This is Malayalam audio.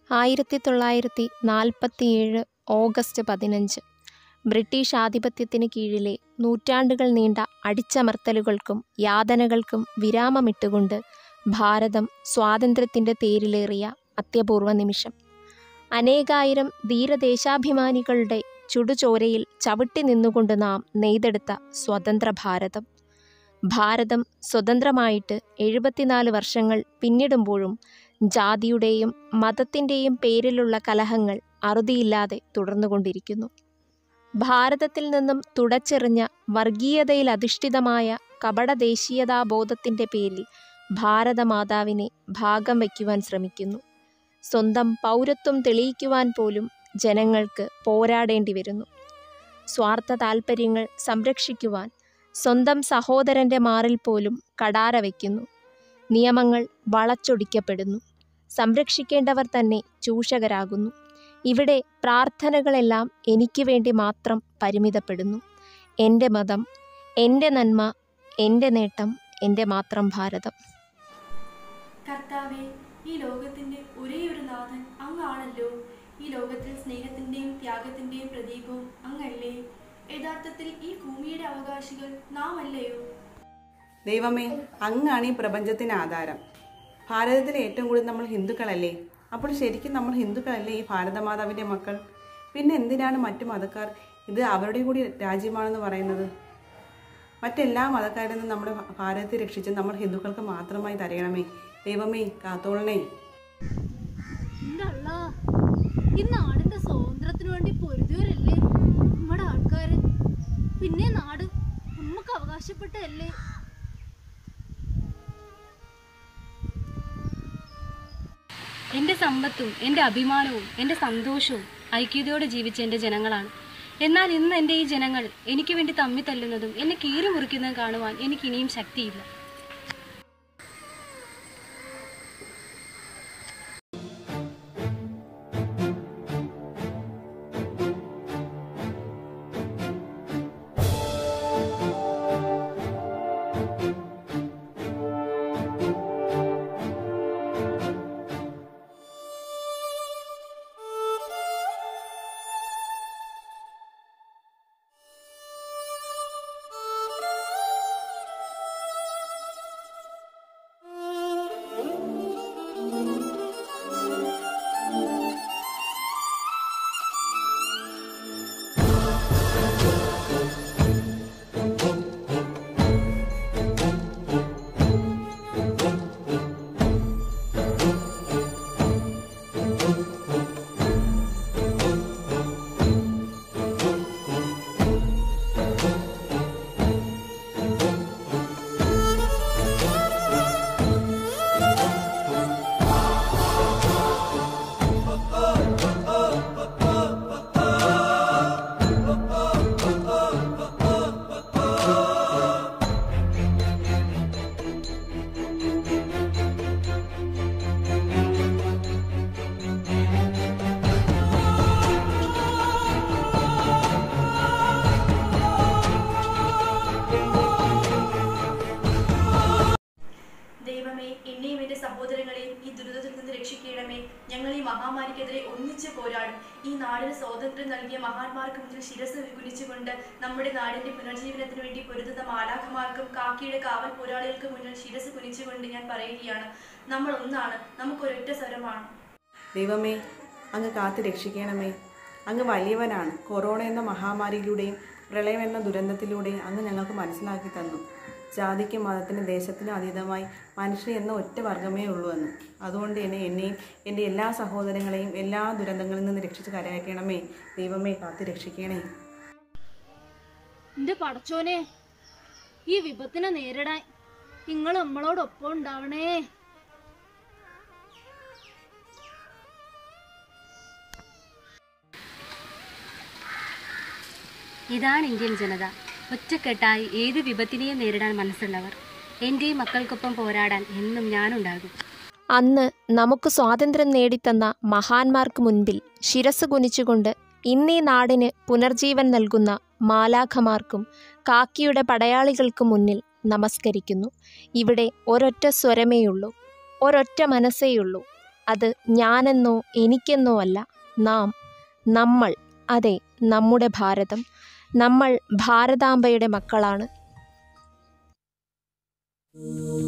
ആയിരത്തി തൊള്ളായിരത്തി നാൽപ്പത്തിയേഴ് ഓഗസ്റ്റ് പതിനഞ്ച് ബ്രിട്ടീഷ് ആധിപത്യത്തിന് കീഴിലെ നൂറ്റാണ്ടുകൾ നീണ്ട അടിച്ചമർത്തലുകൾക്കും യാതനകൾക്കും വിരാമമിട്ടുകൊണ്ട് ഭാരതം സ്വാതന്ത്ര്യത്തിൻ്റെ തേരിലേറിയ അത്യപൂർവ നിമിഷം അനേകായിരം ധീരദേശാഭിമാനികളുടെ ചുടുചോരയിൽ ചവിട്ടി നിന്നുകൊണ്ട് നാം നെയ്തെടുത്ത സ്വതന്ത്ര ഭാരതം ഭാരതം സ്വതന്ത്രമായിട്ട് എഴുപത്തിനാല് വർഷങ്ങൾ പിന്നിടുമ്പോഴും ജാതിയുടെയും മതത്തിൻ്റെയും പേരിലുള്ള കലഹങ്ങൾ അറുതിയില്ലാതെ തുടർന്നുകൊണ്ടിരിക്കുന്നു ഭാരതത്തിൽ നിന്നും തുടച്ചെറിഞ്ഞ വർഗീയതയിൽ അധിഷ്ഠിതമായ കപടദേശീയതാബോധത്തിൻ്റെ പേരിൽ ഭാരതമാതാവിനെ ഭാഗം വയ്ക്കുവാൻ ശ്രമിക്കുന്നു സ്വന്തം പൗരത്വം തെളിയിക്കുവാൻ പോലും ജനങ്ങൾക്ക് പോരാടേണ്ടി വരുന്നു സ്വാർത്ഥ താൽപ്പര്യങ്ങൾ സംരക്ഷിക്കുവാൻ സ്വന്തം സഹോദരൻ്റെ മാറിൽ പോലും കടാര വയ്ക്കുന്നു നിയമങ്ങൾ വളച്ചൊടിക്കപ്പെടുന്നു സംരക്ഷിക്കേണ്ടവർ തന്നെ ചൂഷകരാകുന്നു ഇവിടെ പ്രാർത്ഥനകളെല്ലാം എനിക്ക് വേണ്ടി മാത്രം പരിമിതപ്പെടുന്നു എൻ്റെ മതം എൻ്റെ നന്മ എൻ്റെ നേട്ടം എൻ്റെ മാത്രം ഭാരതം കർത്താവെ ഈ ലോകത്തിന്റെ ഒരേ ഒരു നാഥൻ അങ്ങാണല്ലോ ഈ ലോകത്തിൽ സ്നേഹത്തിന്റെയും ത്യാഗത്തിന്റെയും പ്രതീകവും അങ്ങല്ലേ യഥാർത്ഥത്തിൽ ഈ ഭൂമിയുടെ അവകാശികൾ നാം അല്ലയോ ദൈവമേ അങ്ങാണ് ഈ പ്രപഞ്ചത്തിന് ആധാരം ഭാരതത്തിലെ ഏറ്റവും കൂടുതൽ നമ്മൾ ഹിന്ദുക്കളല്ലേ അപ്പോൾ ശരിക്കും നമ്മൾ ഹിന്ദുക്കളല്ലേ ഈ ഭാരതമാതാവിൻ്റെ മക്കൾ പിന്നെ എന്തിനാണ് മറ്റു മതക്കാർ ഇത് അവരുടെ കൂടി രാജ്യമാണെന്ന് പറയുന്നത് മറ്റെല്ലാ മതക്കാരിൽ നിന്നും നമ്മുടെ ഭാരതത്തെ രക്ഷിച്ച് നമ്മൾ ഹിന്ദുക്കൾക്ക് മാത്രമായി തരയണമേ ദൈവമേ കാത്തോളണേ ഇല്ലല്ല ഈ നാടിന്റെ സ്വാതന്ത്ര്യത്തിന് വേണ്ടി പൊരുതിയവരല്ലേ നമ്മുടെ ആൾക്കാര് പിന്നെ നാട് നമുക്ക് അവകാശപ്പെട്ടതല്ലേ എൻ്റെ സമ്പത്തും എൻ്റെ അഭിമാനവും എൻ്റെ സന്തോഷവും ഐക്യതയോടെ ജീവിച്ച എൻ്റെ ജനങ്ങളാണ് എന്നാൽ ഇന്ന് എൻ്റെ ഈ ജനങ്ങൾ എനിക്ക് വേണ്ടി തമ്മി തല്ലുന്നതും എന്നെ കീറി മുറിക്കുന്നതും കാണുവാൻ എനിക്ക് ഇനിയും ശക്തിയില്ല ദൈവമേ എന്നെയും എന്റെ സഹോദരങ്ങളെയും ഈ ദുരിതത്തിൽ നിന്ന് രക്ഷിക്കണമേ ഞങ്ങൾ ഈ മഹാമാരിക്കെതിരെ ഒന്നിച്ച് പോരാടും ഈ നാടിന് സ്വാതന്ത്ര്യം നൽകിയ മഹാന്മാർക്ക് മുന്നിൽ ശിരസ് കുനിച്ചുകൊണ്ട് നമ്മുടെ നാടിന്റെ പുനർജീവനത്തിന് വേണ്ടി പൊരുതുന്ന മാലാഖമാർക്കും കാക്കിയുടെ കാവൽ പോരാളികൾക്ക് മുന്നിൽ ശിരസ് കുനിച്ചുകൊണ്ട് ഞാൻ പറയുകയാണ് നമ്മൾ ഒന്നാണ് നമുക്കൊരൊറ്റ സ്വരമാണ് ദൈവമേ അങ്ങ് കാത്ത് രക്ഷിക്കണമേ അങ്ങ് വലിയവനാണ് കൊറോണ എന്ന മഹാമാരിയിലൂടെയും പ്രളയം എന്ന ദുരന്തത്തിലൂടെയും അങ്ങ് ഞങ്ങൾക്ക് മനസ്സിലാക്കി തന്നു ജാതിക്കും മതത്തിനും ദേശത്തിനും അതീതമായി മനുഷ്യൻ എന്ന ഒറ്റ വർഗമേ ഉള്ളൂ എന്ന് അതുകൊണ്ട് തന്നെ എന്നെയും എൻ്റെ എല്ലാ സഹോദരങ്ങളെയും എല്ലാ ദുരന്തങ്ങളിൽ നിന്ന് രക്ഷിച്ച് കരയറ്റണമേ ദൈവമേ കാത്ത് രക്ഷിക്കണേ എന്റെ പടച്ചോനെ ഈ വിപത്തിനെ നേരിടാൻ നിങ്ങൾ നമ്മളോടൊപ്പം ഉണ്ടാവണേ ഇതാണ് ഇന്ത്യൻ ജനത ഒറ്റക്കെട്ടായി ഏത് വിപത്തിനെയും നേരിടാൻ മനസ്സുള്ളവർ എൻ്റെ മക്കൾക്കൊപ്പം പോരാടാൻ എന്നും ഞാനുണ്ടാകും അന്ന് നമുക്ക് സ്വാതന്ത്ര്യം നേടിത്തന്ന മഹാന്മാർക്ക് മുൻപിൽ ശിരസ് കുനിച്ചുകൊണ്ട് ഇന്നീ നാടിന് പുനർജീവൻ നൽകുന്ന മാലാഖമാർക്കും കാക്കിയുടെ പടയാളികൾക്കും മുന്നിൽ നമസ്കരിക്കുന്നു ഇവിടെ ഒരൊറ്റ സ്വരമേയുള്ളൂ ഒരൊറ്റ മനസ്സേയുള്ളൂ അത് ഞാനെന്നോ എനിക്കെന്നോ അല്ല നാം നമ്മൾ അതെ നമ്മുടെ ഭാരതം നമ്മൾ ഭാരതാംബയുടെ മക്കളാണ്